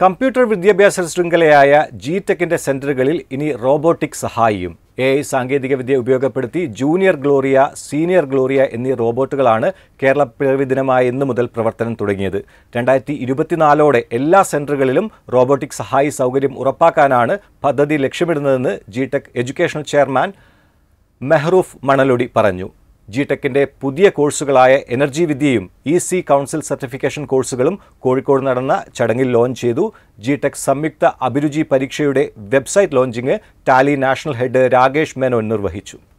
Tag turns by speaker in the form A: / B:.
A: computer വിദ്യാഭ്യാസ ശൃംഖലയായ G ടെക്കിന്റെ സെന്ററുകളിൽ ഇനി robotic സഹായിയും A I സാങ്കേതികവിദ്യ ഉപയോഗപ്പെടുത്തി ജൂനിയർ ഗ്ലോറിയ സീനിയർ ഗ്ലോറിയ എന്നീ റോബോട്ടുകളാണ് കേരള പിറവി ദിനമായ ഇന്ന് മുതൽ പ്രവർത്തനം തുടങ്ങിയത് രണ്ടായിരത്തി ഇരുപത്തിനാലോടെ എല്ലാ സെന്ററുകളിലും റോബോട്ടിക് സഹായി സൗകര്യം ഉറപ്പാക്കാനാണ് പദ്ധതി ലക്ഷ്യമിടുന്നതെന്ന് G Tech educational chairman Mehroof Manalodi പറഞ്ഞു ജി ടെക്കിന്റെ പുതിയ കോഴ്സുകളായ എനർജി വിദ്യയും ഇ സി കൗൺസിൽ സർട്ടിഫിക്കേഷൻ കോഴ്സുകളും കോഴിക്കോട് നടന്ന ചടങ്ങിൽ ലോഞ്ച് ചെയ്തു ജി ടെക് സംയുക്ത അഭിരുചി പരീക്ഷയുടെ website launching Tally national head Rakesh Menon നിർവഹിച്ചു